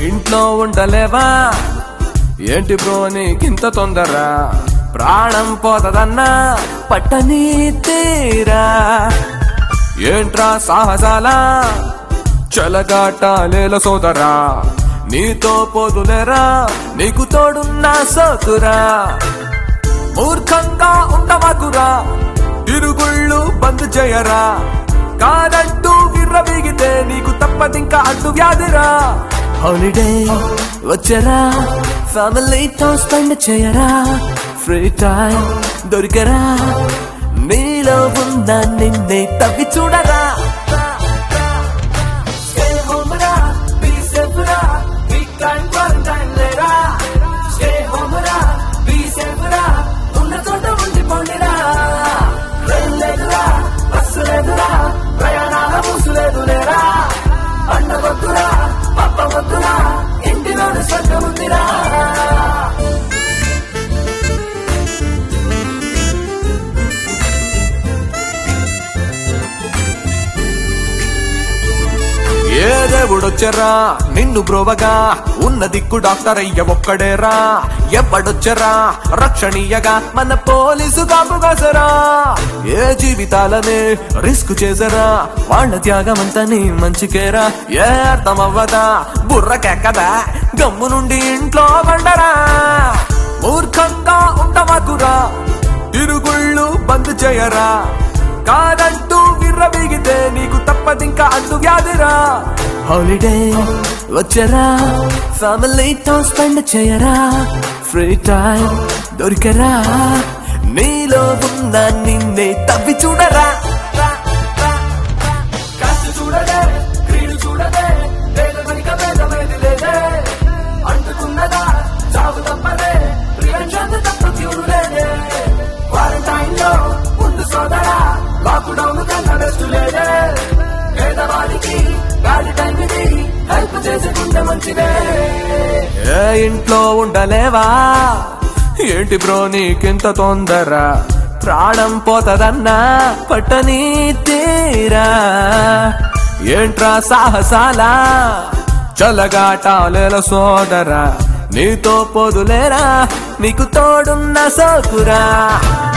ఇంట్లో ఉండలేవా ఏంటి బ్రో నీకింత తొందర ప్రాణం పోతదన్నా పట్టని తీరా ఏంట్రా సాహసాల చలగాటాలేల సోదరా నీతో పోదులేరా నీకు తోడున్నా సోకురా మూర్ఖంగా ఉండవకురా తిరుగుళ్ళు బంద్ చేయరా కాదంటూ విర్రవీగితే నీకు తప్పదింకా అడ్డు వ్యాధిరా హాలిడే వచ్చరా ఫ్యామిలీతో స్పెండ్ చేయరా ఫ్రీ టైం దొరికరా నీలో ఉన్న నిన్నే తవ్వి చూడరా Stay home రా, be safe రా, weekend quarantine లేరా. Stay home రా, be safe రా, ఉన్న చోట ఉండిపోండిరా. రైలు లేదురా, బస్సు లేదురా, ప్రయాణాల మూసు లేదు లేరా. అన్న వద్దురా, పప్ప వద్దురా, ఇంటిలోని స్వర్గం ఉందిరా ఏ దేవుడొచ్చరా నిన్ను బ్రోవగా ఉన్న దిక్కు డాక్టర్ అయ్య ఒక్కడేరా ఎవ్వడొచ్చరా రక్షణీయగా మన పోలీసు కాపుగాసరా ఏ జీవితాలనే రిస్క్ చేసరా వాళ్ళ త్యాగమంతా నీ మంచికేరా ఏ అర్థం అవ్వదా బుర్రకెక్కదా గమ్ము నుండి ఇంట్లో వండరా మూర్ఖంగా ఉండవకురా తిరుగుళ్ళు బంద్ చేయరా కాదంటూ విర్రవీగితే నీకు తప్పదింకా అడ్డు వ్యాధిరా హాలిడే వచ్చరా ఫ్యామిలీతో స్పెండ్ చేయరా ఫ్రీ టైం దొరికరా నీలో ఉన్న నిన్నే తవ్వి చూడరా కాస్త చూడలే క్రీడు చూడలే వేద కనుక వేదమేది లేదే అంటుకున్నదా చావు తప్పలే ప్రియంశంత తప్ప క్యూరు లేదే క్వారంటైన్ లో ముందు సోదరా లాక్డౌన్ కన్నా బెస్ట్ లేదే పేదవాడికి గాలి టైంది హెల్ప్ చేసుకుంటే మంచిదే ఏ ఇంట్లో ఉండలేవా ఏంటి బ్రో నీకింత తొందర ప్రాణం పోతదన్నా పట్టని తీరా ఏంట్రా సాహసాల చలగాటాలేల సోదరా నీతో పొదులేరా నీకు తోడున్న సోకురా